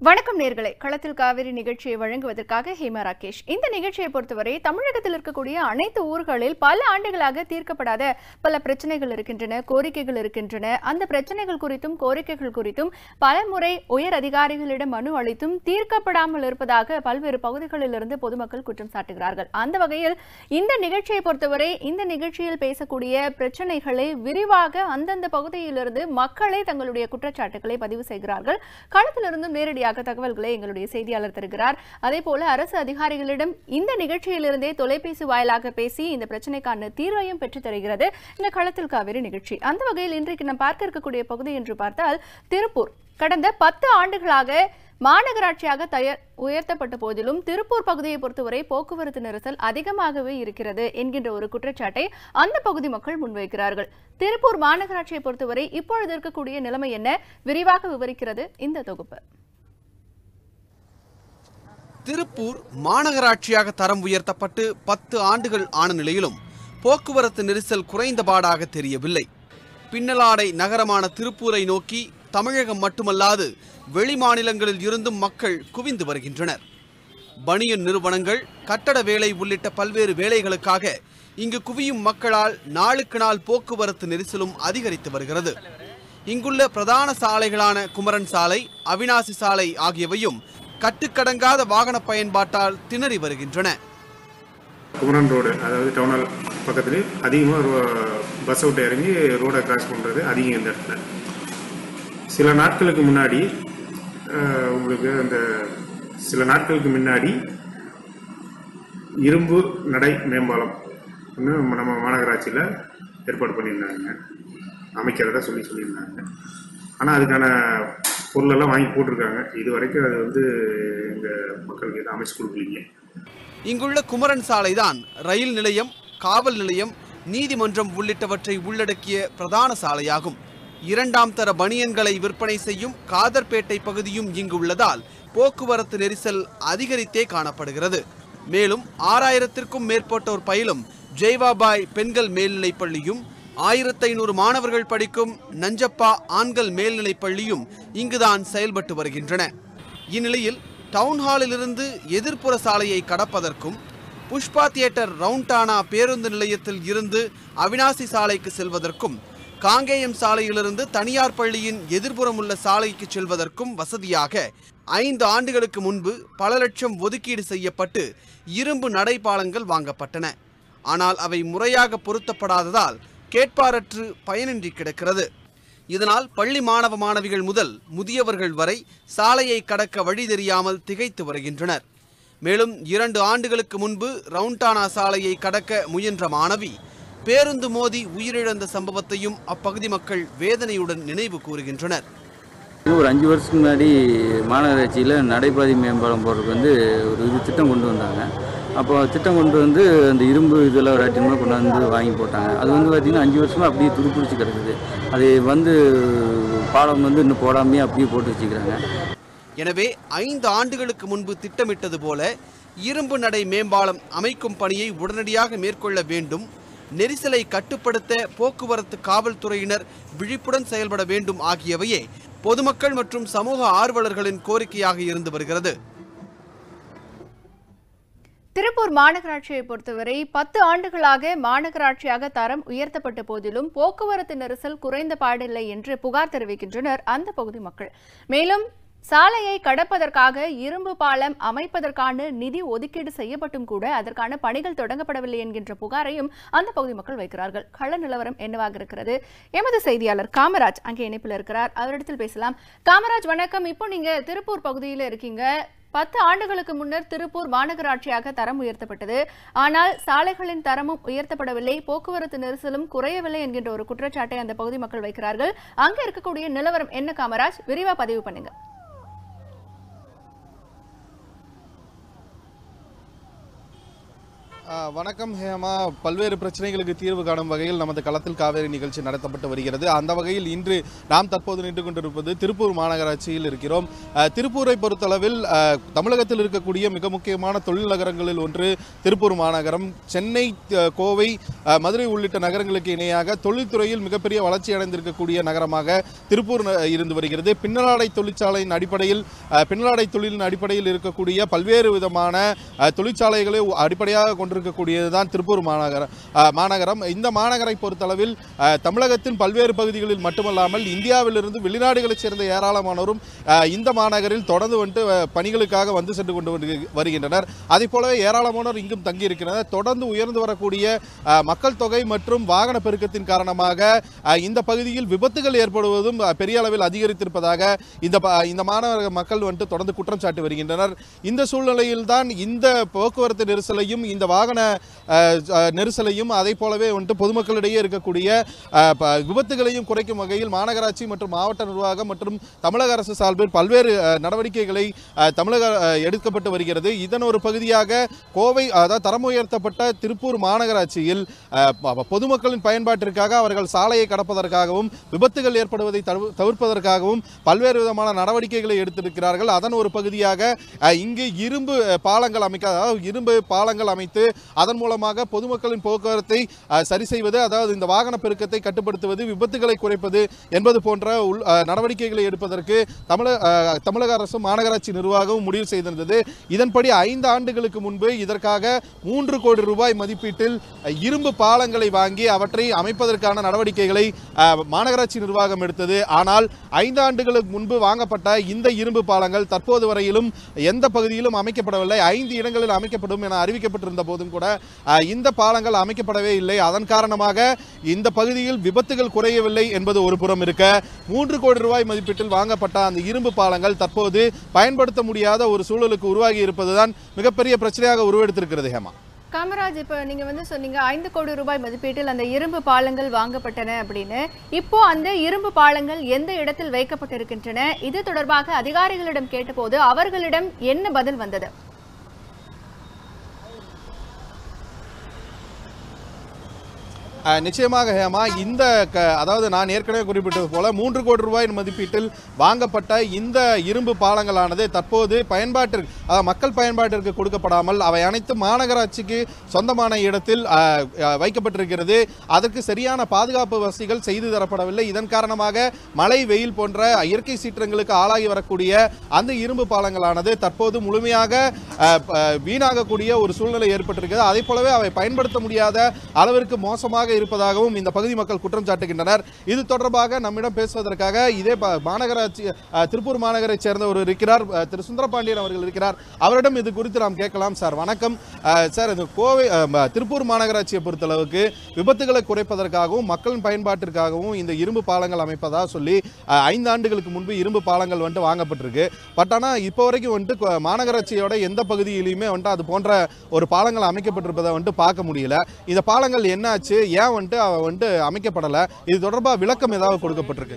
வணக்கம் நேர்களே களத்தில் காவிரி நிகழ்ச்சியை வழங்குவதற்காக ஹேமா ராகேஷ் இந்த நிகழ்ச்சியை பொறுத்தவரை தமிழகத்தில் இருக்கக்கூடிய அனைத்து ஊர்களில் பல ஆண்டுகளாக தீர்க்கப்படாத பல பிரச்சனைகள் இருக்கின்றன கோரிக்கைகள் இருக்கின்றன அந்த பிரச்சனைகள் குறித்தும் கோரிக்கைகள் குறித்தும் பல முறை உயர் அதிகாரிகளிடம் மனு அளித்தும் தீர்க்கப்படாமல் இருப்பதாக பல்வேறு பகுதிகளிலிருந்து பொதுமக்கள் குற்றம் சாட்டுகிறார்கள் அந்த வகையில் இந்த நிகழ்ச்சியை பொறுத்தவரை இந்த நிகழ்ச்சியில் பேசக்கூடிய பிரச்சனைகளை விரிவாக அந்தந்த பகுதியிலிருந்து மக்களே தங்களுடைய குற்றச்சாட்டுகளை பதிவு செய்கிறார்கள் களத்திலிருந்தும் நேரடியாக தகவல்களை எங்களுடைய செய்தியாளர் தருகிறார் அதே போல அரசு அதிகாரிகளிடம் இந்த நிகழ்ச்சியிலிருந்தே தொலைபேசி வாயிலாக பேசி இந்த பிரச்சனைக்கான தீர்வையும் பெற்றுத் தருகிறது இந்த களத்தில் காவிரி நிகழ்ச்சி அந்த வகையில் இன்றைக்கு நாம் பார்க்க இருக்கக்கூடிய பகுதி என்று பார்த்தால் திருப்பூர் கடந்த பத்து ஆண்டுகளாக மாநகராட்சியாக தயார் உயர்த்தப்பட்ட போதிலும் திருப்பூர் பகுதியை பொறுத்தவரை போக்குவரத்து நெரிசல் அதிகமாகவே இருக்கிறது என்கின்ற ஒரு குற்றச்சாட்டை அந்த பகுதி மக்கள் முன்வைக்கிறார்கள் திருப்பூர் மாநகராட்சியை பொறுத்தவரை இப்பொழுது இருக்கக்கூடிய நிலைமை என்ன விரிவாக விவரிக்கிறது இந்த தொகுப்பு திருப்பூர் மாநகராட்சியாக தரம் உயர்த்தப்பட்டு பத்து ஆண்டுகள் ஆன நிலையிலும் போக்குவரத்து நெரிசல் குறைந்தபாடாக தெரியவில்லை பின்னலாடை நகரமான திருப்பூரை நோக்கி தமிழகம் மட்டுமல்லாது வெளி மாநிலங்களில் இருந்தும் மக்கள் குவிந்து வருகின்றனர் பனியன் நிறுவனங்கள் கட்டட வேலை உள்ளிட்ட பல்வேறு வேலைகளுக்காக இங்கு குவியும் மக்களால் நாளுக்கு நாள் போக்குவரத்து நெரிசலும் அதிகரித்து வருகிறது இங்குள்ள பிரதான சாலைகளான குமரன் சாலை அவினாசி சாலை ஆகியவையும் கட்டுக்கடங்காத வாகன பயன்பாட்டால் திணறி வருகின்றன குமரன் ரோடு அதாவது டவுனால் பக்கத்துலேயே அதிகமாக பஸ் விட்டு இறங்கி ரோடை கிராஸ் பண்ணுறது அதிகம் இந்த இடத்துல சில நாட்களுக்கு முன்னாடி அஹ், உங்களுக்கு அந்த சில நாட்களுக்கு முன்னாடி இரும்பு நடை மேம்பாலம் ஒன்று நம்ம மாநகராட்சியில் ஏற்பாடு பண்ணியிருந்தாங்க அமைக்கிறதா சொல்லி சொல்லியிருந்தாங்க ஆனால் அதுக்கான பொருளெல்லாம் வாங்கி போட்டிருக்காங்க இது வரைக்கும் அது வந்து எங்கள் மக்களுக்கு எதுவும் அமைச்சு கொடுக்கலீங்க இங்குள்ள குமரன் சாலைதான் ரயில் நிலையம் காவல் நிலையம் நீதிமன்றம் உள்ளிட்டவற்றை உள்ளடக்கிய பிரதான சாலையாகும் இரண்டாம் தர பனியன்களை விற்பனை செய்யும் காதர்பேட்டை பகுதியும் இங்கு உள்ளதால் போக்குவரத்து நெரிசல் அதிகரித்தே காணப்படுகிறது மேலும் ஆறாயிரத்திற்கும் மேற்பட்டோர் பயிலும் ஜெய்வாபாய் பெண்கள் மேல்நிலைப் பள்ளியும் ஆயிரத்தி ஐநூறு மாணவர்கள் படிக்கும் நஞ்சப்பா ஆண்கள் மேல்நிலைப் பள்ளியும் இங்குதான் செயல்பட்டு வருகின்றன இந்நிலையில் டவுன்ஹாலிலிருந்து எதிர்ப்புற சாலையை கடப்பதற்கும் புஷ்பா தியேட்டர் ரவுண்டானா பேருந்து நிலையத்தில் இருந்து அவினாசி சாலைக்கு செல்வதற்கும் காங்கேயம் சாலையிலிருந்து தனியார் பள்ளியின் எதிர்ப்புறம் உள்ள சாலைக்கு செல்வதற்கும் வசதியாக ஐந்து ஆண்டுகளுக்கு முன்பு பல லட்சம் ஒதுக்கீடு செய்யப்பட்டு இரும்பு நடைபாலங்கள் வாங்கப்பட்டன ஆனால் அவை முறையாக பொருத்தப்படாததால் கேட்பாரற்று பயனின்றி கிடக்கிறது இதனால் பள்ளி மாணவ மாணவிகள் முதல் முதியவர்கள் வரை சாலையை கடக்க வழி தெரியாமல் திகைத்து வருகின்றனர் மேலும் இரண்டு ஆண்டுகளுக்கு முன்பு ரவுண்டானா சாலையை கடக்க முயன்ற மாணவி பேருந்து மோதி உயிரிழந்த சம்பவத்தையும் அப்பகுதி மக்கள் வேதனையுடன் நினைவு கூறுகின்றனர் இது ஒரு அஞ்சு வருஷத்துக்கு முன்னாடி மாநகராட்சியில் நடைபாதை மேம்பாலம் போடுறதுக்கு வந்து ஒரு இது திட்டம் கொண்டு வந்தாங்க அப்போ திட்டம் கொண்டு வந்து அந்த இரும்பு இதெல்லாம் ஒரு அட்டிமா கொண்டாந்து வாங்கி போட்டாங்க அது வந்து பார்த்திங்கன்னா அஞ்சு வருஷமாக அப்படியே துருப்பிடிச்சு கிடக்குது அது வந்து பாலம் வந்து இன்னும் போடாமையே அப்படியே போட்டு வச்சுக்கிறாங்க எனவே ஐந்து ஆண்டுகளுக்கு முன்பு திட்டமிட்டது போல இரும்பு நடை மேம்பாலம் அமைக்கும் பணியை உடனடியாக மேற்கொள்ள வேண்டும் நெரிசலை கட்டுப்படுத்த போக்குவரத்து காவல்துறையினர் விழிப்புடன் செயல்பட வேண்டும் ஆகியவையே பொதுமக்கள் மற்றும் சமூக ஆர்வலர்களின் கோரிக்கையாக இருந்து வருகிறது திருப்பூர் மாநகராட்சியை பொறுத்தவரை பத்து ஆண்டுகளாக மாநகராட்சியாக தரம் உயர்த்தப்பட்ட போதிலும் போக்குவரத்து நெரிசல் குறைந்த பாடில்லை என்று புகார் தெரிவிக்கின்றனர் அந்த பகுதி மக்கள் மேலும் சாலையை கடப்பதற்காக இரும்பு பாலம் அமைப்பதற்கான நிதி ஒதுக்கீடு செய்யப்பட்டும் கூட அதற்கான பணிகள் தொடங்கப்படவில்லை என்கின்ற புகாரையும் அந்த பகுதி மக்கள் வைக்கிறார்கள் கள நிலவரம் என்னவாக இருக்கிறது எமது செய்தியாளர் காமராஜ் அங்கே இணைப்பில் இருக்கிறார் அவரிடத்தில் பேசலாம் காமராஜ் வணக்கம் இப்போ நீங்க திருப்பூர் பகுதியில் இருக்கீங்க பத்து ஆண்டுகளுக்கு முன்னர் திருப்பூர் மாநகராட்சியாக தரம் உயர்த்தப்பட்டது ஆனால் சாலைகளின் தரமும் உயர்த்தப்படவில்லை போக்குவரத்து நெரிசலும் குறையவில்லை என்கின்ற ஒரு குற்றச்சாட்டை அந்த பகுதி மக்கள் வைக்கிறார்கள் அங்க இருக்கக்கூடிய நிலவரம் என்ன காமராஜ் விரிவா பதிவு பண்ணுங்க ஆ, வணக்கம் ஹேமா பல்வேறு பிரச்சனைகளுக்கு தீர்வு காணும் வகையில் நமது களத்தில் காவேரி நிகழ்ச்சி நடத்தப்பட்டு வருகிறது அந்த வகையில் இன்று நாம் தற்போது நின்று கொண்டிருப்பது திருப்பூர் மாநகராட்சியில் இருக்கிறோம் ஆ, திருப்பூரை பொறுத்தளவில் ஆ, தமிழகத்தில் இருக்கக்கூடிய மிக முக்கியமான தொழில் நகரங்களில் ஒன்று திருப்பூர் மாநகரம் சென்னை த- கோவை ஆ, மதுரை உள்ளிட்ட நகரங்களுக்கு இணையாக தொழில்துறையில் மிகப்பெரிய வளர்ச்சி அடைந்திருக்கக்கூடிய நகரமாக திருப்பூர் ந- இருந்து வருகிறது பின்னலாடை தொழிற்சாலையின் அடிப்படையில் ஆ, பின்னலாடை தொழிலின் அடிப்படையில் இருக்கக்கூடிய பல்வேறு விதமான ஆ, தொழிற்சாலைகளை அடிப்படையாக கொண்டிருக்கக்கூடியது தான் திருப்பூர் மாநகரம் ஆ, மாநகரம் இந்த மாநகரை பொறுத்தளவில் ஆ, தமிழகத்தின் பல்வேறு பகுதிகளில் மட்டுமல்லாமல் இந்தியாவிலிருந்து வெளிநாடுகளைச் சேர்ந்த ஏராளமானோரும் ஆ, இந்த மாநகரில் தொடர்ந்து வந்துட்டு ஆ, பணிகளுக்காக வந்து சென்று கொண்டு வந்து- வருகின்றனர் அதே போலவே ஏராளமானோர் இங்கும் தங்கியிருக்கின்றனர் தொடர்ந்து உயர்ந்து வரக்கூடிய ஆ, மக்கள் தொகை மற்றும் வாகன பெருக்கத்தின் காரணமாக ஆ, இந்த பகுதியில் விபத்துகள் ஏற்படுவதும் ஆ, பெரிய அளவில் அதிகரித்திருப்பதாக இந்த ப- இந்த மாநகர மக்கள் வந்துட்டு தொடர்ந்து குற்றம் சாட்டி வருகின்றனர் இந்த சூழ்நிலையில் தான் இந்த போக்குவரத்து நெரிசலையும் இந்த வாகன அஹ், அஹ், நெரிசலையும் அதை போலவே வந்துட்டு பொதுமக்களிடையே இருக்கக்கூடிய அஹ், ப- விபத்துகளையும் குறைக்கும் வகையில் மாநகராட்சி மற்றும் மாவட்ட நிர்வாகம் மற்றும் தமிழக அரசு சார்பில் பல்வேறு அஹ், நடவடிக்கைகளை அஹ், தமிழக அஹ், எடுக்கப்பட்டு வருகிறது இதன் ஒரு பகுதியாக கோவை அதாவது தரம் உயர்த்தப்பட்ட திருப்பூர் மாநகராட்சியில் அஹ், ப- பொதுமக்களின் பயன்பாட்டிற்காக அவர்கள் சாலையை கடப்பதற்காகவும் விபத்துகள் ஏற்படுவதை தவிர- தவிர்ப்பதற்காகவும் பல்வேறு விதமான நடவடிக்கைகளை எடுத்திருக்கிறார்கள் அதன் ஒரு பகுதியாக அஹ், இங்கு இரும்பு அஹ், பாலங்கள் அமைக்க அதாவது இரும்பு பாலங்கள் அமைத்து அதன் மூலமாக பொதுமக்களின் போக்குவரத்தை அஹ், சரி செய்வது அதாவது இந்த வாகன பெருக்கத்தை கட்டுப்படுத்துவது விபத்துகளை குறைப்பது என்பது போன்ற உள் அஹ், நடவடிக்கைகளை எடுப்பதற்கு தமிழக அஹ், தமிழக அரசும் மாநகராட்சி நிர்வாகமும் முடிவு செய்திருந்தது இதன்படி ஐந்து ஆண்டுகளுக்கு முன்பு இதற்காக மூன்று கோடி ரூபாய் மதிப்பீட்டில் அஹ், இரும்பு பாலங்களை வாங்கி அவற்றை அமைப்பதற்கான நடவடிக்கைகளை அஹ், மாநகராட்சி நிர்வாகம் எடுத்தது ஆனால் ஐந்து ஆண்டுகளுக்கு முன்பு வாங்கப்பட்ட இந்த இரும்பு பாலங்கள் தற்போது வரையிலும் எந்த பகுதியிலும் அமைக்கப்படவில்லை ஐந்து இடங்களில் அமைக்கப்படும் என அறிவிக்கப்பட்டிருந்த போதும் கூட அஹ், இந்த பாலங்கள் அமைக்கப்படவே இல்லை அதன் காரணமாக இந்த பகுதியில் விபத்துகள் குறையவில்லை என்பது ஒரு புறம் இருக்க மூன்று கோடி ரூபாய் மதிப்பீட்டில் வாங்கப்பட்ட அந்த இரும்பு பாலங்கள் தற்போது பயன்படுத்த முடியாத ஒரு சூழலுக்கு உருவாகி இருப்பதுதான் மிகப்பெரிய பிரச்சனையாக உருவெடுத்திருக்கிறது ஹேமா காமராஜ் இப்போ நீங்க வந்து சொன்னீங்க ஐந்து கோடி ரூபாய் மதிப்பீட்டில் அந்த இரும்பு பாலங்கள் வாங்கப்பட்டன அப்படின்னு இப்போ அந்த இரும்பு பாலங்கள் எந்த இடத்தில் வைக்கப்பட்டிருக்கின்றன இது தொடர்பாக அதிகாரிகளிடம் கேட்டபோது அவர்களிடம் என்ன பதில் வந்தது அஹ், நிச்சயமாக ஹேமா இந்த க அதாவது நான் ஏற்கனவே குறிப்பிட்டது போல மூன்று கோடி ரூபாய் மதிப்பீட்டில் வாங்கப்பட்ட இந்த இரும்பு பாலங்களானது தற்போது பயன்பாட்டிற்கு அதாவது மக்கள் பயன்பாட்டிற்கு கொடுக்கப்படாமல் அவை அனைத்து மாநகராட்சிக்கு சொந்தமான இடத்தில் அஹ், அஹ், வைக்கப்பட்டிருக்கிறது அதற்கு சரியான பாதுகாப்பு வசதிகள் செய்து தரப்படவில்லை இதன் காரணமாக மழை வெயில் போன்ற இயற்கை சீற்றங்களுக்கு ஆளாகி வரக்கூடிய அந்த இரும்பு பாலங்களானது தற்போது முழுமையாக அஹ், ப- வீணாகக்கூடிய ஒரு சூழ்நிலை ஏற்பட்டிருக்கிறது அதே போலவே அவை பயன்படுத்த முடியாத அளவிற்கு மோசமாக இருப்பதாகவும் இந்த பகுதி மக்கள் குற்றம் சாட்டுகின்றனர் இது தொடர்பாக நம்மிடம் பேசுவதற்காக இதே ப- மாநகராட்சி அஹ், திருப்பூர் மாநகரைச் சேர்ந்த ஒரு இருக்கிறார் அஹ், திரு சுந்தரபாண்டியன் அவர்கள் இருக்கிறார் அவரிடம் இது குறித்து நாம் கேட்கலாம் சார் வணக்கம் அஹ், சார் இந்த கோவை அஹ், ம- திருப்பூர் மாநகராட்சியை பொறுத்தளவுக்கு விபத்துகளை குறைப்பதற்காகவும் மக்களின் பயன்பாட்டிற்காகவும் இந்த இரும்பு பாலங்கள் அமைப்பதா சொல்லி அஹ், ஐந்து ஆண்டுகளுக்கு முன்பு இரும்பு பாலங்கள் வந்துட்டு வாங்கப்பட்டிருக்கு பட் ஆனால் இப்போ வரைக்கும் வந்துட்டு கொ- மாநகராட்சியோட எந்த பகுதியிலையுமே வந்துட்டு அது போன்ற ஒரு பாலங்கள் அமைக்கப்பட்டிருப்பதை வந்துட்டு பார்க்க முடியல இந்த பாலங்கள் என்னாச்சு ஏன் வந்துட்டு அவ வந்துட்டு அமைக்கப்படலை இது தொடர்பாக விளக்கம் ஏதாவது கொடுக்கப்பட்டிருக்கு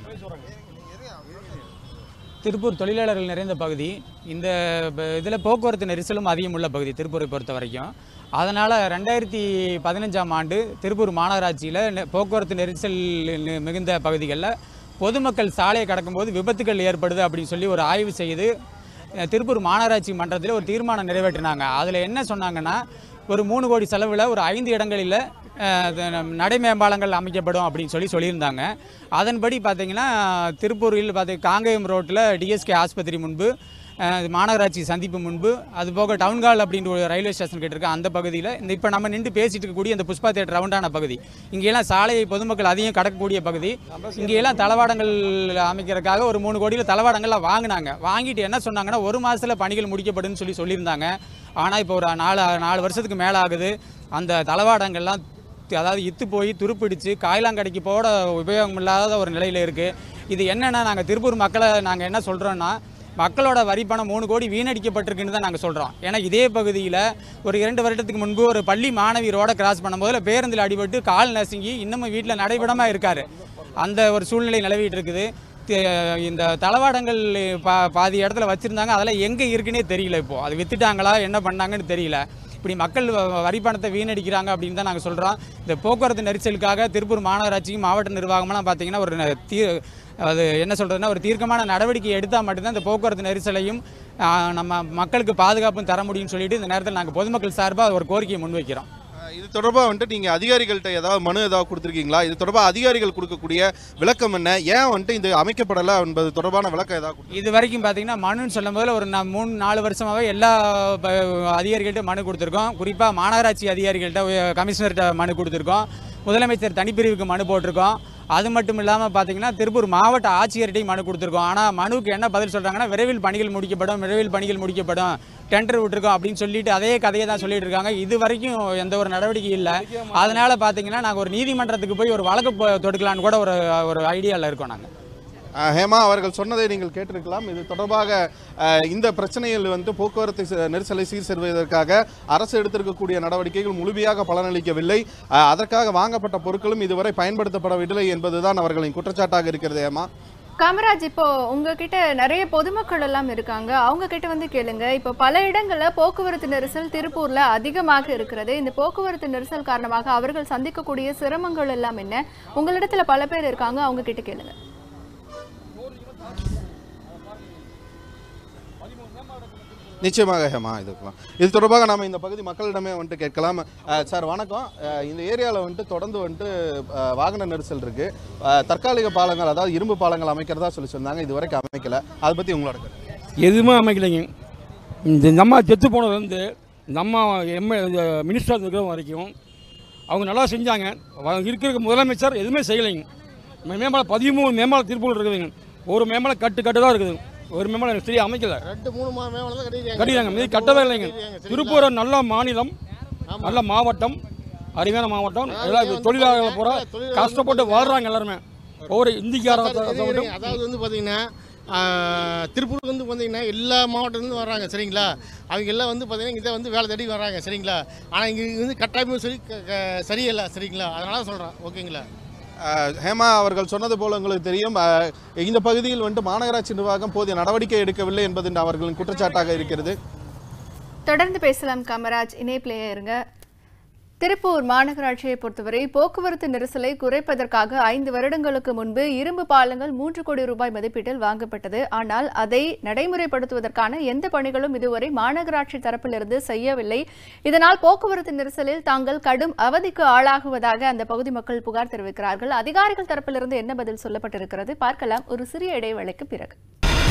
திருப்பூர் தொழிலாளர்கள் நிறைந்த பகுதி இந்த இதில் போக்குவரத்து நெரிசலும் அதிகம் உள்ள பகுதி திருப்பூரை பொறுத்த வரைக்கும் அதனால் ரெண்டாயிரத்தி பதினஞ்சாம் ஆண்டு திருப்பூர் மாநகராட்சியில் நெ- போக்குவரத்து நெரிசல் நி- மிகுந்த பகுதிகளில் பொதுமக்கள் சாலையை கடக்கும்போது விபத்துகள் ஏற்படுது அப்படின்னு சொல்லி ஒரு ஆய்வு செய்து அஹ், திருப்பூர் மாநகராட்சி மன்றத்தில் ஒரு தீர்மானம் நிறைவேற்றினாங்க அதில் என்ன சொன்னாங்கன்னா ஒரு மூணு கோடி செலவில் ஒரு ஐந்து இடங்களில் அஹ், இது நம் நடை மேம்பாலங்கள் அமைக்கப்படும் அப்படின்னு சொல்லி சொல்லியிருந்தாங்க அதன்படி பார்த்தீங்கன்னா திருப்பூரில் பார்த்து காங்கேயம் ரோட்டில் டிஎஸ்கே ஆஸ்பத்திரி முன்பு அஹ், மாநகராட்சி சந்திப்பு முன்பு அது போக டவுன்கால் அப்படின்ற ஒரு ரயில்வே ஸ்டேஷன் கிட்ட இருக்க அந்த பகுதியில் இந்த இப்போ நம்ம நின்று பேசிட்டு இருக்கக்கூடிய இந்த புஷ்பா தேட்டர் ரவுண்டான பகுதி இங்கெல்லாம் சாலையை பொதுமக்கள் அதிகம் கடக்கக்கூடிய பகுதி இங்கெல்லாம் தளவாடங்கள் அமைக்கிறதுக்காக ஒரு மூணு கோடியில் தளவாடங்கள்லாம் வாங்கினாங்க வாங்கிட்டு என்ன சொன்னாங்கன்னா ஒரு மாதத்தில் பணிகள் முடிக்கப்படும்னு சொல்லி சொல்லியிருந்தாங்க ஆனால் இப்போ ஒரு நாலு நாலு வருஷத்துக்கு மேலே ஆகுது அந்த தளவாடங்கள்லாம் தி- அதாவது இத்து போய் துருப்பிடிச்சு காய்லாங்கடைக்கு போட உபயோகம் இல்லாத ஒரு நிலையில் இருக்குது இது என்னென்னா நாங்கள் திருப்பூர் மக்களை நாங்கள் என்ன சொல்கிறோன்னா மக்களோட வரி பணம் மூணு கோடி வீணடிக்கப்பட்டிருக்குன்னு தான் நாங்கள் சொல்கிறோம் ஏன்னா இதே பகுதியில் ஒரு இரண்டு வருடத்துக்கு முன்பு ஒரு பள்ளி மாணவி ரோட கிராஸ் பண்ணும்போது பேருந்தில் அடிபட்டு கால் நசுங்கி இன்னமும் வீட்டில் நடைபெறமாக இருக்கார் அந்த ஒரு சூழ்நிலை நிலவிட்டு இருக்குது தி- இந்த தளவாடங்கள் பா பாதி இடத்துல வச்சுருந்தாங்க அதெல்லாம் எங்கே இருக்குன்னே தெரியல இப்போது அது வித்துட்டாங்களா என்ன பண்ணாங்கன்னு தெரியல இப்படி மக்கள் வ- வரி பணத்தை வீணடிக்கிறாங்க அப்படின்னு தான் நாங்கள் சொல்கிறோம் இந்த போக்குவரத்து நெரிசலுக்காக திருப்பூர் மாநகராட்சியும் மாவட்ட நிர்வாகமெல்லாம் பார்த்தீங்கன்னா ஒரு ந- தீ அது என்ன சொல்கிறதுன்னா ஒரு தீர்க்கமான நடவடிக்கை எடுத்தால் மட்டும்தான் இந்த போக்குவரத்து நெரிசலையும் ஆ, நம்ம மக்களுக்கு பாதுகாப்பும் தர முடியும்னு சொல்லிட்டு இந்த நேரத்தில் நாங்கள் பொதுமக்கள் சார்பாக ஒரு கோரிக்கையை முன்வைக்கிறோம் அஹ் இது தொடர்பாக வந்துட்டு நீங்கள் அதிகாரிகள்கிட்ட ஏதாவது மனு ஏதாவது கொடுத்துருக்கீங்களா இது தொடர்பாக அதிகாரிகள் கொடுக்கக்கூடிய விளக்கம் என்ன ஏன் வந்துட்டு இது அமைக்கப்படலை என்பது தொடர்பான விளக்கம் ஏதாவது கொடுத்து- இது வரைக்கும் பார்த்தீங்கன்னா மனுன்னு சொல்லும் போது ஒரு நா- மூணு நாலு வருஷமாகவே எல்லா ப- அதிகாரிகள்ட்ட மனு கொடுத்துருக்கோம் குறிப்பாக மாநகராட்சி அதிகாரிகள்ட்ட உய- கமிஷனர்கிட்ட மனு கொடுத்துருக்கோம் முதலமைச்சர் தனிப்பிரிவுக்கு மனு போட்டிருக்கோம் அது மட்டும் இல்லாமல் பார்த்தீங்கன்னா திருப்பூர் மாவட்ட ஆட்சியர்கிட்டையும் மனு கொடுத்துருக்கோம் ஆனால் மனுவுக்கு என்ன பதில் சொல்கிறாங்கன்னா விரைவில் பணிகள் முடிக்கப்படும் விரைவில் பணிகள் முடிக்கப்படும் டெண்டர் விட்டுருக்கோம் அப்படின்னு சொல்லிட்டு அதே கதையை தான் சொல்லிட்டு இருக்காங்க இது வரைக்கும் எந்த ஒரு நடவடிக்கை இல்லை அதனால பார்த்தீங்கன்னா நாங்கள் ஒரு நீதிமன்றத்துக்கு போய் ஒரு வழக்கு போ- தொடுக்கலான்னு கூட ஒரு ஒரு ஐடியாவில் இருக்கோம் நாங்கள் அஹ் ஹேமா அவர்கள் சொன்னதை நீங்கள் கேட்டிருக்கலாம் இது தொடர்பாக அஹ், இந்த பிரச்சனையில் வந்து போக்குவரத்து ச- நெரிசலை சீர் செய்வதற்காக அரசு எடுத்திருக்கக்கூடிய நடவடிக்கைகள் முழுமையாக பலனளிக்கவில்லை அஹ், அதற்காக வாங்கப்பட்ட பொருட்களும் இதுவரை பயன்படுத்தப்படவில்லை என்பதுதான் அவர்களின் குற்றச்சாட்டாக இருக்கிறது ஹேமா காமராஜ் இப்போ உங்ககிட்ட நிறைய பொதுமக்கள் எல்லாம் இருக்காங்க அவங்க கிட்ட வந்து கேளுங்க இப்போ பல இடங்கள்ல போக்குவரத்து நெரிசல் திருப்பூர்ல அதிகமாக இருக்கிறது இந்த போக்குவரத்து நெரிசல் காரணமாக அவர்கள் சந்திக்கக்கூடிய சிரமங்கள் எல்லாம் என்ன உங்களிடத்துல பல பேர் இருக்காங்க அவங்க கிட்ட கேளுங்க நிச்சயமாக ஹேமா இதுக்கலாம் இது தொடர்பாக நாம இந்த பகுதி மக்களிடமே வந்துட்டு கேட்கலாம் அஹ், சார் வணக்கம் அஹ், இந்த ஏரியாவில் வந்துட்டு தொடர்ந்து வந்துட்டு அஹ், வாகன நெரிசல் இருக்கு அஹ், தற்காலிக பாலங்கள் அதாவது இரும்பு பாலங்கள் அமைக்கிறதா சொல்லி சொன்னாங்க இது வரைக்கும் அமைக்கல அதை பற்றி உங்களோட கருத்து. எதுவுமே அமைக்கலைங்க இந்த நம்ம செத்து போனதுலேருந்து நம்ம எம்எ மினிஸ்டர் இருக்கிற வரைக்கும் அவங்க நல்லா செஞ்சாங்க வ- இருக்கிற முதலமைச்சர் எதுவுமே செய்யலைங்க மே- மேம்பாலம் பதிமூணு மேம்பாலம் திருப்பூர் இருக்குதுங்க ஒரு மேம்பாலம் கட்டு கட்டு தான் இருக்குது ஒரு மேம்பாலம் எனக்கு சரியா அமைக்கல ரெண்டு மூணு மா மேவலம் தான் கட்டிருக்காங்க கட்டிடுறாங்க மீதி கட்டவே இல்லைங்க திருப்பூர் ஒரு நல்ல மாநிலம் நல்ல மாவட்டம் அருமையான மாவட்டம் எல்லாம் தொழிலாளர்கள் பூரா கஷ்டப்பட்டு வாழ்றாங்க எல்லாருமே ஒவ்வொரு இந்திக்காரத்தை இருங்க, அதாவது வந்து பார்த்தீங்கன்னா திருப்பூருக்கு வந்து பார்த்தீங்கன்னா எல்லா மாவட்டத்துலேருந்து வர்றாங்க சரிங்களா அவங்க எல்லாம் வந்து பார்த்தீங்கன்னா இதை வந்து வேலை தேடி வர்றாங்க சரிங்களா ஆனால் இங்கே வந்து கட்டாயமும் சரி க- க- சரியில்லை சரிங்களா அதனால சொல்கிறேன் ஓகேங்களா அஹ், ஹேமா அவர்கள் சொன்னது போல உங்களுக்கு தெரியும் அஹ், இந்த பகுதியில் வந்துட்டு மாநகராட்சி நிர்வாகம் போதிய நடவடிக்கை எடுக்கவில்லை என்பது அவர்களின் குற்றச்சாட்டாக இருக்கிறது தொடர்ந்து பேசலாம் காமராஜ் இணைப்பிலேயே இருங்க திருப்பூர் மாநகராட்சியை பொறுத்தவரை போக்குவரத்து நெரிசலை குறைப்பதற்காக ஐந்து வருடங்களுக்கு முன்பு இரும்பு பாலங்கள் மூன்று கோடி ரூபாய் மதிப்பீட்டில் வாங்கப்பட்டது ஆனால் அதை நடைமுறைப்படுத்துவதற்கான எந்த பணிகளும் இதுவரை மாநகராட்சி தரப்பிலிருந்து செய்யவில்லை இதனால் போக்குவரத்து நெரிசலில் தாங்கள் கடும் அவதிக்கு ஆளாகுவதாக அந்த பகுதி மக்கள் புகார் தெரிவிக்கிறார்கள் அதிகாரிகள் தரப்பிலிருந்து என்ன பதில் சொல்லப்பட்டிருக்கிறது பார்க்கலாம் ஒரு சிறிய இடைவேளைக்கு பிறகு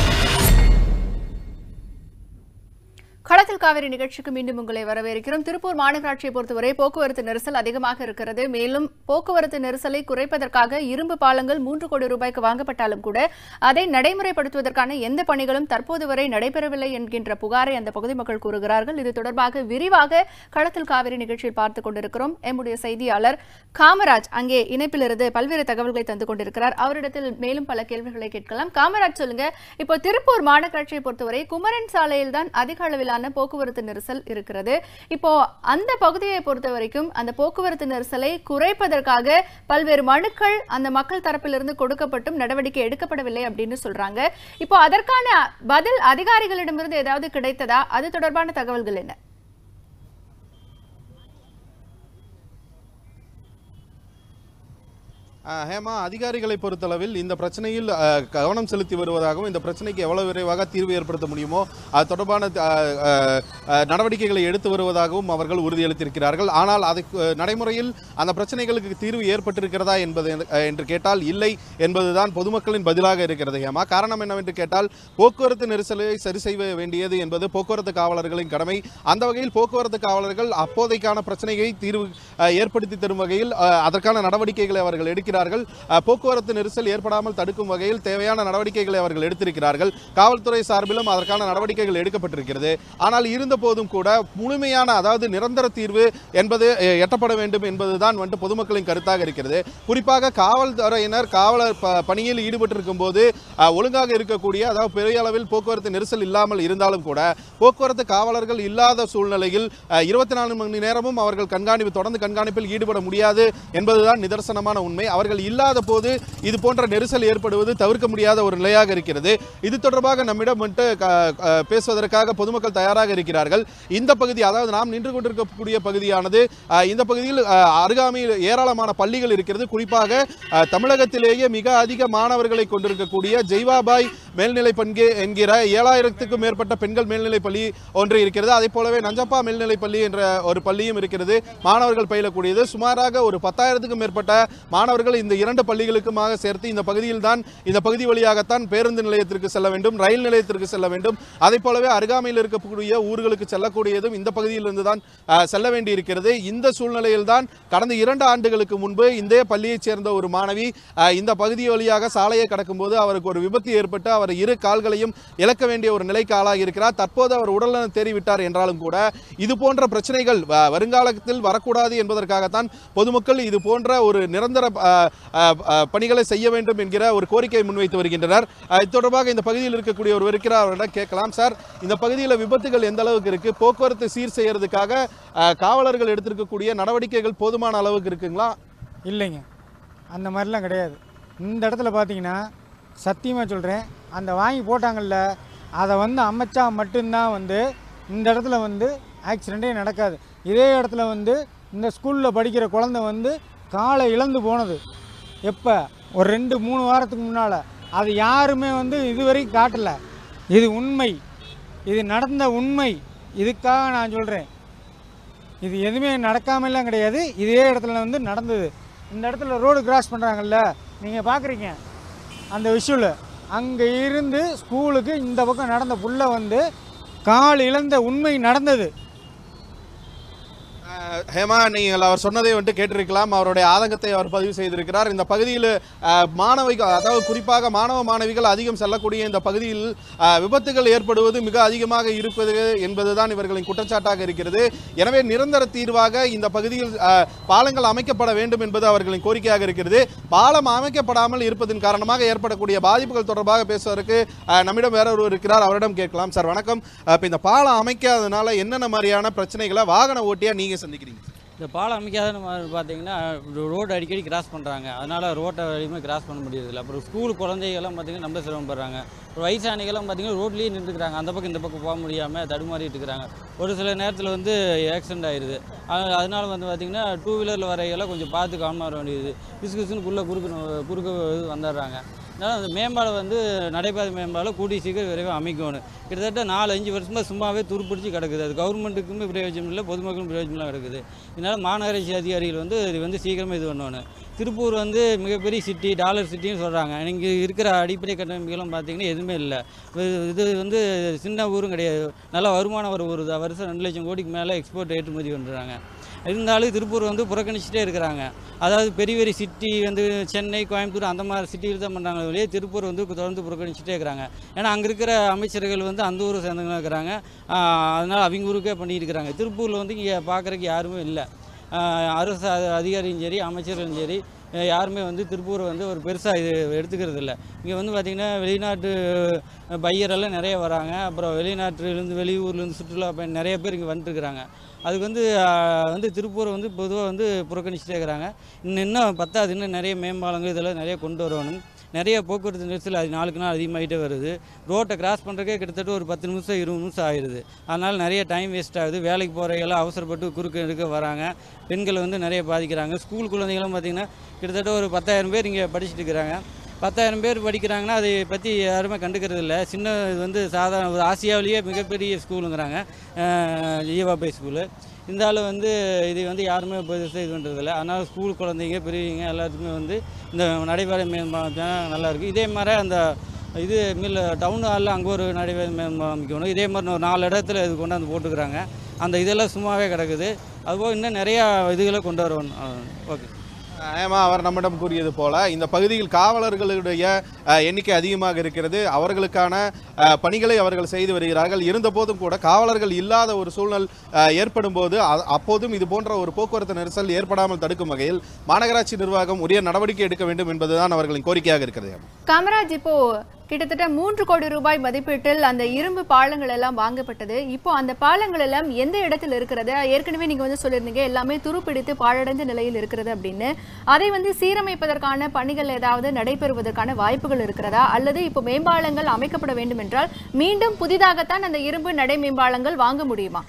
களத்தில் காவிரி நிகழ்ச்சிக்கு மீண்டும் உங்களை வரவேற்கிறோம் திருப்பூர் மாநகராட்சியை பொறுத்தவரை போக்குவரத்து நெரிசல் அதிகமாக இருக்கிறது மேலும் போக்குவரத்து நெரிசலை குறைப்பதற்காக இரும்பு பாலங்கள் மூன்று கோடி ரூபாய்க்கு வாங்கப்பட்டாலும் கூட அதை நடைமுறைப்படுத்துவதற்கான எந்த பணிகளும் தற்போது வரை நடைபெறவில்லை என்கின்ற புகாரை அந்த பகுதி மக்கள் கூறுகிறார்கள் இது தொடர்பாக விரிவாக களத்தில் காவிரி நிகழ்ச்சியில் பார்த்துக் கொண்டிருக்கிறோம் எம்முடைய செய்தியாளர் காமராஜ் அங்கே இணைப்பிலிருந்து பல்வேறு தகவல்களை தந்து கொண்டிருக்கிறார் அவரிடத்தில் மேலும் பல கேள்விகளை கேட்கலாம் காமராஜ் சொல்லுங்க இப்போ திருப்பூர் மாநகராட்சியை பொறுத்தவரை குமரன் சாலையில் தான் அதிக அளவிலான போக்குவரத்து நெரிசல் இருக்கிறது இப்போ அந்த பகுதியை பொறுத்த வரைக்கும் அந்த போக்குவரத்து நெரிசலை குறைப்பதற்காக பல்வேறு மனுக்கள் அந்த மக்கள் தரப்பிலிருந்து கொடுக்கப்பட்டும் நடவடிக்கை எடுக்கப்படவில்லை அப்படின்னு சொல்றாங்க இப்போ அதற்கான பதில் அதிகாரிகளிடமிருந்து ஏதாவது கிடைத்ததா அது தொடர்பான தகவல்கள் என்ன அஹ், ஹேமா அதிகாரிகளை பொறுத்தளவில் இந்த பிரச்சனையில் அஹ், கவனம் செலுத்தி வருவதாகவும் இந்த பிரச்சனைக்கு எவ்வளவு விரைவாக தீர்வு ஏற்படுத்த முடியுமோ அது தொடர்பான அஹ், அஹ், அஹ், நடவடிக்கைகளை எடுத்து வருவதாகவும் அவர்கள் உறுதியளித்திருக்கிறார்கள் ஆனால் அதுக்கு அஹ், நடைமுறையில் அந்த பிரச்சனைகளுக்கு தீர்வு ஏற்பட்டிருக்கிறதா என்பது அஹ், என்று கேட்டால் இல்லை என்பதுதான் பொதுமக்களின் பதிலாக இருக்கிறது ஹேமா காரணம் என்னவென்று கேட்டால் போக்குவரத்து நெரிசலை சரி செய்ய வேண்டியது என்பது போக்குவரத்து காவலர்களின் கடமை அந்த வகையில் போக்குவரத்து காவலர்கள் அப்போதைக்கான பிரச்சனையை தீர்வு அஹ், ஏற்படுத்தி தரும் வகையில் அஹ், அதற்கான நடவடிக்கைகளை அவர்கள் எடுக்கிறார்கள் அஹ், போக்குவரத்து நெரிசல் ஏற்படாமல் தடுக்கும் வகையில் தேவையான நடவடிக்கைகளை அவர்கள் எடுத்திருக்கிறார்கள் காவல்துறை சார்பிலும் அதற்கான நடவடிக்கைகள் எடுக்கப்பட்டிருக்கிறது ஆனால் இருந்த போதும் கூட முழுமையான அதாவது நிரந்தர தீர்வு என்பது அஹ், எட்டப்பட வேண்டும் என்பதுதான் வந்துட்டு பொதுமக்களின் கருத்தாக இருக்கிறது குறிப்பாக காவல்துறையினர் காவலர் ப- பணியில் ஈடுபட்டிருக்கும் போது அஹ், ஒழுங்காக இருக்கக்கூடிய அதாவது பெரிய அளவில் போக்குவரத்து நெரிசல் இல்லாமல் இருந்தாலும் கூட போக்குவரத்து காவலர்கள் இல்லாத சூழ்நிலையில் இருபத்தி நாலு மணி நேரமும் அவர்கள் கண்காணிப்பு தொடர்ந்து கண்காணிப்பில் ஈடுபட முடியாது என்பதுதான் நிதர்சனமான உண்மை அவர்கள் அவர்கள் இல்லாத போது இது போன்ற நெரிசல் ஏற்படுவது தவிர்க்க முடியாத ஒரு நிலையாக இருக்கிறது இது தொடர்பாக நம்மிடம் வந்துட்டு க- க- பேசுவதற்காக பொதுமக்கள் தயாராக இருக்கிறார்கள் இந்த பகுதி அதாவது நாம் நின்று கொண்டிருக்கக்கூடிய பகுதியானது அஹ், இந்த பகுதியில் அஹ், அருகாமையில் ஏராளமான பள்ளிகள் இருக்கிறது குறிப்பாக அஹ், தமிழகத்திலேயே மிக அதிக மாணவர்களை கொண்டிருக்கக்கூடிய ஜெய்வாபாய் மேல்நிலை பண்கே என்கிற ஏழாயிரத்துக்கும் மேற்பட்ட பெண்கள் மேல்நிலை பள்ளி ஒன்று இருக்கிறது அதே போலவே நஞ்சப்பா மேல்நிலை பள்ளி என்ற ஒரு பள்ளியும் இருக்கிறது மாணவர்கள் பயிலக்கூடியது சுமாராக ஒரு பத்தாயிரத்துக்கும் மேற்பட்ட மாணவர்கள் இந்த இரண்டு பள்ளிகளுக்குமாக சேர்த்து இந்த பகுதியில் தான் இந்த பகுதி வழியாகத்தான் பேருந்து நிலையத்திற்கு செல்ல வேண்டும் ரயில் நிலையத்திற்கு செல்ல வேண்டும் அதே போலவே அருகாமையில் இருக்கக்கூடிய ஊர்களுக்கு செல்லக்கூடியதும் இந்த பகுதியிலிருந்து தான் அஹ், செல்ல வேண்டி இருக்கிறது இந்த சூழ்நிலையில் தான் கடந்த இரண்டு ஆண்டுகளுக்கு முன்பு இந்த பள்ளியைச் சேர்ந்த ஒரு மாணவி அஹ், இந்த பகுதி வழியாக சாலையை கடக்கும்போது அவருக்கு ஒரு விபத்து ஏற்பட்டு அவர் இரு கால்களையும் இழக்க வேண்டிய ஒரு நிலைக்கு ஆளாகி இருக்கிறார் தற்போது அவர் உடல்நலம் தேறிவிட்டார் என்றாலும் கூட இது போன்ற பிரச்சனைகள் வ- வருங்காலத்தில் வரக்கூடாது என்பதற்காகத்தான் பொதுமக்கள் இது போன்ற ஒரு நிரந்தர அஹ், அஹ், அஹ், பணிகளை செய்ய வேண்டும் என்கிற ஒரு கோரிக்கையை முன்வைத்து வருகின்றனர் அஹ், இது தொடர்பாக இந்த பகுதியில் இருக்கக்கூடிய ஒருவர் இருக்கிறார் அவரிடம் கேட்கலாம் சார் இந்த பகுதியில் விபத்துகள் எந்த அளவுக்கு இருக்கு போக்குவரத்து சீர் செய்யறதுக்காக அஹ், காவலர்கள் எடுத்திருக்கக்கூடிய நடவடிக்கைகள் போதுமான அளவுக்கு இருக்குங்களா இல்லைங்க அந்த மாதிரிலாம் கிடையாது இந்த இடத்துல பார்த்தீங்கன்னா சத்தியமாக சொல்கிறேன் அந்த வாங்கி போட்டாங்கல்ல அதை வந்து அமைச்சா மட்டும்தான் வந்து இந்த இடத்துல வந்து ஆக்சிடெண்ட்டே நடக்காது இதே இடத்துல வந்து இந்த ஸ்கூலில் படிக்கிற குழந்தை வந்து காலை இழந்து போனது எப்போ ஒரு ரெண்டு மூணு வாரத்துக்கு முன்னால் அது யாருமே வந்து இதுவரைக்கும் காட்டலை இது உண்மை இது நடந்த உண்மை இதுக்காக நான் சொல்கிறேன் இது எதுவுமே நடக்காமலாம் கிடையாது இதே இடத்துல வந்து நடந்தது இந்த இடத்துல ரோடு கிராஸ் பண்ணுறாங்கல்ல நீங்கள் பார்க்குறீங்க அந்த விஷுவல் அங்கே இருந்து ஸ்கூலுக்கு இந்த பக்கம் நடந்த புள்ள வந்து கால் இழந்த உண்மை நடந்தது அஹ், ஹேமா நீங்கள் அவர் சொன்னதை வந்துட்டு கேட்டிருக்கலாம் அவருடைய ஆதங்கத்தை அவர் பதிவு செய்திருக்கிறார் இந்த பகுதியில் அஹ், மாணவிகள் அதாவது குறிப்பாக மாணவ மாணவிகள் அதிகம் செல்லக்கூடிய இந்த பகுதியில் அஹ், விபத்துகள் ஏற்படுவது மிக அதிகமாக இருப்பது என்பதுதான் இவர்களின் குற்றச்சாட்டாக இருக்கிறது எனவே நிரந்தர தீர்வாக இந்த பகுதியில் அஹ், பாலங்கள் அமைக்கப்பட வேண்டும் என்பது அவர்களின் கோரிக்கையாக இருக்கிறது பாலம் அமைக்கப்படாமல் இருப்பதன் காரணமாக ஏற்படக்கூடிய பாதிப்புகள் தொடர்பாக பேசுவதற்கு அஹ், நம்மிடம் வேற ஒருவர் இருக்கிறார் அவரிடம் கேட்கலாம் சார் வணக்கம் அஹ், இப்ப இந்த பாலம் அமைக்காதனால என்னென்ன மாதிரியான பிரச்சனைகளை வாகன ஓட்டியா நீங்க சந்திக்கிறீங்க இந்த பாலம் அமைக்காத மாதிரி பார்த்தீங்கன்னா ரோடு அடிக்கடி கிராஸ் பண்ணுறாங்க அதனால் ரோட்டை வழியுமே கிராஸ் பண்ண முடியறதில்ல அப்புறம் ஸ்கூல் குழந்தைகள்லாம் பார்த்தீங்கன்னா ரொம்ப சிரமப்படுறாங்க ஒரு வயசானிகள்லாம் பார்த்தீங்கன்னா ரோட்லேயே நின்றுக்கிறாங்க அந்த பக்கம் இந்த பக்கம் போக முடியாமல் தடுமாறிட்டு இருக்கிறாங்க ஒரு சில நேரத்தில் வந்து ஆக்சிடென்ட் ஆயிடுது அது- அதனால வந்து பார்த்தீங்கன்னா டூ வீலரில் வரையெல்லாம் கொஞ்சம் பார்த்து கவனமாக வர வேண்டியது பிசு பிசுக்குள்ளே குறுக்கு நோ- குறுக்க வந்துடுறாங்க அதனால் அந்த மேம்பாலம் வந்து நடைபாதை மேம்பாலம் கூடிய சீக்கிரம் விரைவாக அமைக்கணும் கிட்டத்தட்ட நாலு அஞ்சு வருஷமாக சும்மாவே துருப்பிடிச்சு கிடக்குது அது கவர்மெண்ட்டுக்குமே பிரயோஜனம் இல்லை பொதுமக்களும் பிரயோஜனம் கிடக்குது இதனால் மாநகராட்சி அதிகாரிகள் வந்து இது வந்து சீக்கிரமாக இது பண்ணணும் திருப்பூர் வந்து மிகப்பெரிய சிட்டி டாலர் சிட்டின்னு சொல்கிறாங்க இங்கே இருக்கிற அடிப்படை கட்டமைப்புகளும் பார்த்தீங்கன்னா எதுவுமே இல்லை இது- இது வந்து சின்ன ஊரும் கிடையாது நல்ல வருமானம் வர ஊர் தான் வருஷம் ரெண்டு லட்சம் கோடிக்கு மேலே எக்ஸ்போர்ட் ஏற்றுமதி பண்ணுறாங்க இருந்தாலும் திருப்பூர் வந்து புறக்கணிச்சிட்டே இருக்கிறாங்க அதாவது பெரிய பெரிய சிட்டி வந்து சென்னை கோயம்புத்தூர் அந்த மாதிரி சிட்டியில் தான் பண்ணுறாங்க வெளியே திருப்பூர் வந்து தொடர்ந்து புறக்கணிச்சிட்டே இருக்கிறாங்க ஏன்னா அங்கே இருக்கிற அமைச்சர்கள் வந்து அந்த ஊரை சேர்ந்தவங்க இருக்கிறாங்க ஆஹ் அதனால அவங்க ஊருக்கே பண்ணிட்டு இருக்கிறாங்க திருப்பூரில் வந்து இங்கே பார்க்குறக்கு யாருமே இல்லை ஆஹ் அரசு அ- அதிகாரியும் சரி அமைச்சர்களும் சரி அஹ் யாருமே வந்து திருப்பூரை வந்து ஒரு பெருசாக இது எடுத்துக்கிறது இல்லை இங்கே வந்து பார்த்திங்கன்னா வெளிநாட்டு பையரெல்லாம் நிறைய வராங்க அப்புறம் வெளிநாட்டிலேருந்து வெளியூர்லேருந்து சுற்றுலா பயணி நிறைய பேர் இங்கே வந்துட்டுருக்குறாங்க அதுக்கு வந்து ஆஹ், வந்து திருப்பூரை வந்து பொதுவாக வந்து புறக்கணிச்சிட்டே இருக்கிறாங்க இன்னும் இன்னும் பத்தாது இன்னும் நிறைய மேம்பாலங்கள் இதெல்லாம் நிறைய கொண்டு வரணும் நிறைய போக்குவரத்து நெரிசல் அது நாளுக்கு நாள் அதிகமாகிட்டே வருது ரோட்டை கிராஸ் பண்ணுறக்கே கிட்டத்தட்ட ஒரு பத்து நிமிஷம் இருபது நிமிஷம் ஆயிடுது அதனால் நிறைய டைம் வேஸ்ட் ஆகுது வேலைக்கு போகிறவங்கெல்லாம் அவசரப்பட்டு குறுக்க எடுக்க வராங்க பெண்களை வந்து நிறைய பாதிக்கிறாங்க ஸ்கூல் குழந்தைகளும் பார்த்திங்கன்னா கிட்டத்தட்ட ஒரு பத்தாயிரம் பேர் இங்கே படிச்சுட்டு இருக்கிறாங்க பத்தாயிரம் பேர் படிக்கிறாங்கன்னா அதை பற்றி யாருமே கண்டுக்கிறது இல்லை சின்ன இது வந்து சாதாரண ஒரு ஆசியாவிலேயே மிகப்பெரிய ஸ்கூலுங்கிறாங்க ஈவாபை ஸ்கூலு இருந்தாலும் வந்து இது வந்து யாருமே பெருசாக இது பண்ணுறதில்ல அதனால் ஸ்கூல் குழந்தைங்க பெரியவங்க எல்லாத்துக்குமே வந்து இந்த நடைபாதை மேம்பாலம் தான் நல்லா இருக்குது இதே மாதிரி அந்த இது மில்ல டவுன் ஹாலில் அங்கே ஒரு நடைபாதை மேம்பாலம் அமைக்கணும் இதே மாதிரி ஒரு நாலு இடத்துல இது கொண்டாந்து போட்டுக்கிறாங்க அந்த இதெல்லாம் சும்மாவே கிடக்குது அதுபோக இன்னும் நிறையா இதுகளை கொண்டு வரணும் ஓகே ஏமா அவர் நம்மிடம் கூறியது போல இந்த பகுதியில் காவலர்களுடைய அஹ், எண்ணிக்கை அதிகமாக இருக்கிறது அவர்களுக்கான அஹ், பணிகளை அவர்கள் செய்து வருகிறார்கள் இருந்தபோதும் கூட காவலர்கள் இல்லாத ஒரு சூழல் அஹ், ஏற்படும் போது அ- அப்போதும் இது போன்ற ஒரு போக்குவரத்து நெரிசல் ஏற்படாமல் தடுக்கும் வகையில் மாநகராட்சி நிர்வாகம் உரிய நடவடிக்கை எடுக்க வேண்டும் என்பதுதான் அவர்களின் கோரிக்கையாக இருக்கிறது காமராஜ் இப்போ கிட்டத்தட்ட மூன்று கோடி ரூபாய் மதிப்பீட்டில் அந்த இரும்பு பாலங்கள் எல்லாம் வாங்கப்பட்டது இப்போ அந்த பாலங்கள் எல்லாம் எந்த இடத்தில் இருக்கிறது ஏற்கனவே நீங்க வந்து சொல்லியிருந்தீங்க எல்லாமே துருப்பிடித்து பாழடைந்த நிலையில் இருக்கிறது அப்படின்னு அதை வந்து சீரமைப்பதற்கான பணிகள் ஏதாவது நடைபெறுவதற்கான வாய்ப்புகள் இருக்கிறதா அல்லது இப்போ மேம்பாலங்கள் அமைக்கப்பட வேண்டும் என்றால் மீண்டும் புதிதாகத்தான் அந்த இரும்பு நடை மேம்பாலங்கள் வாங்க முடியுமா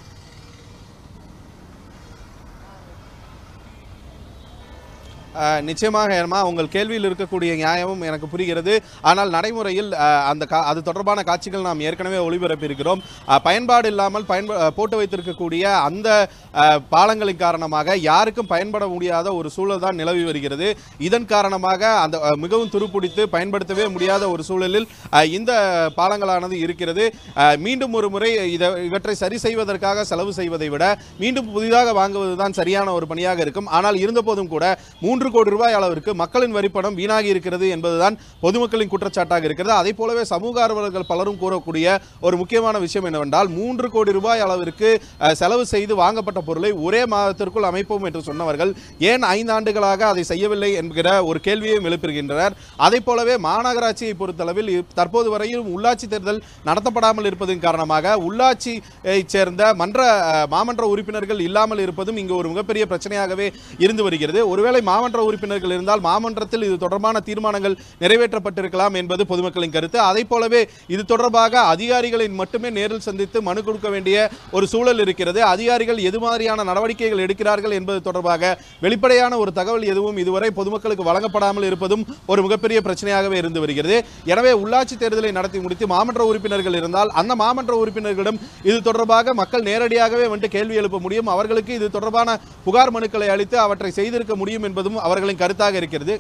அஹ், நிச்சயமாக ஏமா உங்கள் கேள்வியில் இருக்கக்கூடிய நியாயமும் எனக்கு புரிகிறது ஆனால் நடைமுறையில் அஹ், அந்த கா அது தொடர்பான காட்சிகள் நாம் ஏற்கனவே ஒளிபரப்பியிருக்கிறோம் அஹ், பயன்பாடு இல்லாமல் பயன்ப அஹ், போட்டு வைத்திருக்கக்கூடிய அந்த அஹ், பாலங்களின் காரணமாக யாருக்கும் பயன்பட முடியாத ஒரு சூழல் தான் நிலவி வருகிறது இதன் காரணமாக அந்த அஹ், மிகவும் துருப்பிடித்து பயன்படுத்தவே முடியாத ஒரு சூழலில் அஹ், இந்த பாலங்களானது இருக்கிறது அஹ், மீண்டும் ஒரு முறை இதை இவற்றை சரி செய்வதற்காக செலவு செய்வதை விட மீண்டும் புதிதாக வாங்குவதுதான் சரியான ஒரு பணியாக இருக்கும் ஆனால் இருந்தபோதும் கூட மூன்று கோடி ரூபாய் அளவிற்கு மக்களின் வரிப்பணம் வீணாகி இருக்கிறது என்பதுதான் பொதுமக்களின் குற்றச்சாட்டாக இருக்கிறது அதே போலவே சமூக ஆர்வலர்கள் பலரும் கூறக்கூடிய ஒரு முக்கியமான விஷயம் என்னவென்றால் மூன்று கோடி ரூபாய் அளவிற்கு அஹ், செலவு செய்து வாங்கப்பட்ட பொருளை ஒரே மாதத்திற்குள் அமைப்போம் என்று சொன்னவர்கள் ஏன் ஐந்து ஆண்டுகளாக அதை செய்யவில்லை என்கிற ஒரு கேள்வியையும் எழுப்புகின்றனர் அதே போலவே மாநகராட்சியை பொறுத்தளவில் இ- தற்போது வரையும் உள்ளாட்சி தேர்தல் நடத்தப்படாமல் இருப்பதன் காரணமாக உள்ளாட்சியைச் சேர்ந்த மன்ற அஹ், மாமன்ற உறுப்பினர்கள் இல்லாமல் இருப்பதும் இங்கு ஒரு மிகப்பெரிய பிரச்சனையாகவே இருந்து வருகிறது ஒருவேளை மாமன்ற உறுப்பினர்கள் இருந்தால் மாமன்றத்தில் இது தொடர்பான தீர்மானங்கள் நிறைவேற்றப்பட்டிருக்கலாம் என்பது பொதுமக்களின் கருத்து அதே போலவே இது தொடர்பாக அதிகாரிகளை மட்டுமே நேரில் சந்தித்து மனு கொடுக்க வேண்டிய ஒரு சூழல் இருக்கிறது அதிகாரிகள் எது மாதிரியான நடவடிக்கைகள் எடுக்கிறார்கள் என்பது தொடர்பாக வெளிப்படையான ஒரு தகவல் எதுவும் இதுவரை பொதுமக்களுக்கு வழங்கப்படாமல் இருப்பதும் ஒரு மிகப்பெரிய பிரச்சனையாகவே இருந்து வருகிறது எனவே உள்ளாட்சி தேர்தலை நடத்தி முடித்து மாமன்ற உறுப்பினர்கள் இருந்தால் அந்த மாமன்ற உறுப்பினர்களிடம் இது தொடர்பாக மக்கள் நேரடியாகவே வந்து கேள்வி எழுப்ப முடியும் அவர்களுக்கு இது தொடர்பான புகார் மனுக்களை அளித்து அவற்றை செய்திருக்க முடியும் என்பதும் அவர்களின் கருத்தாக இருக்கிறது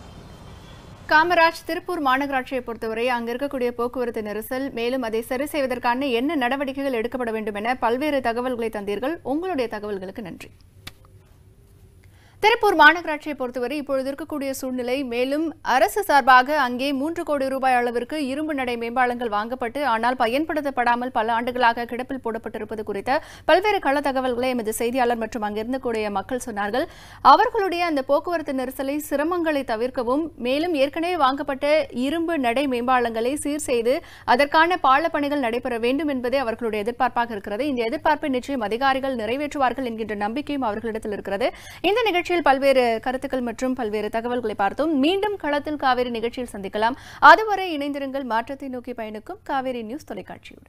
காமராஜ் திருப்பூர் மாநகராட்சியை பொறுத்தவரை அங்க இருக்கக்கூடிய போக்குவரத்து நெரிசல் மேலும் அதை சரி செய்வதற்கான என்ன நடவடிக்கைகள் எடுக்கப்பட வேண்டும் என பல்வேறு தகவல்களை தந்தீர்கள் உங்களுடைய தகவல்களுக்கு நன்றி திருப்பூர் மாநகராட்சியை பொறுத்தவரை இப்பொழுது இருக்கக்கூடிய சூழ்நிலை மேலும் அரசு சார்பாக அங்கே மூன்று கோடி ரூபாய் அளவிற்கு இரும்பு நடை மேம்பாலங்கள் வாங்கப்பட்டு ஆனால் பயன்படுத்தப்படாமல் பல ஆண்டுகளாக கிடப்பில் போடப்பட்டிருப்பது குறித்த பல்வேறு கள தகவல்களை எமது செய்தியாளர் மற்றும் அங்கிருந்து கூடிய மக்கள் சொன்னார்கள் அவர்களுடைய அந்த போக்குவரத்து நெரிசலை சிரமங்களை தவிர்க்கவும் மேலும் ஏற்கனவே வாங்கப்பட்ட இரும்பு நடை மேம்பாலங்களை சீர் செய்து அதற்கான பால பணிகள் நடைபெற வேண்டும் என்பதே அவர்களுடைய எதிர்பார்ப்பாக இருக்கிறது இந்த எதிர்பார்ப்பை நிச்சயம் அதிகாரிகள் நிறைவேற்றுவார்கள் என்கின்ற நம்பிக்கையும் அவர்களிடத்தில் இருக்கிறது இந்த நிகழ்ச்சியில் பல்வேறு கருத்துக்கள் மற்றும் பல்வேறு தகவல்களை பார்த்தோம் மீண்டும் களத்தில் காவேரி நிகழ்ச்சியில் சந்திக்கலாம் அதுவரை இணைந்திருங்கள் மாற்றத்தை நோக்கி பயணிக்கும் காவேரி நியூஸ் தொலைக்காட்சியோடு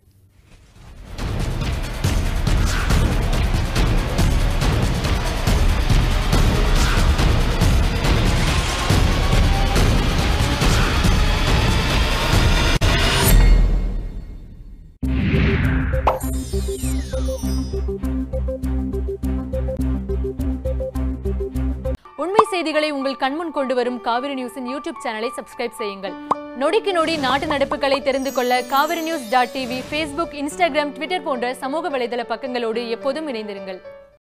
உண்மை செய்திகளை உங்கள் கண்முன் கொண்டு வரும் காவிரி நியூஸின் யூடியூப் சேனலை சப்ஸ்கிரைப் செய்யுங்கள் நொடிக்கு நொடி நாட்டு நடப்புகளை தெரிந்து கொள்ள Kaveri news dot TV Facebook Instagram Twitter போன்ற சமூக வலைதள பக்கங்களோடு எப்போதும் இணைந்திருங்கள்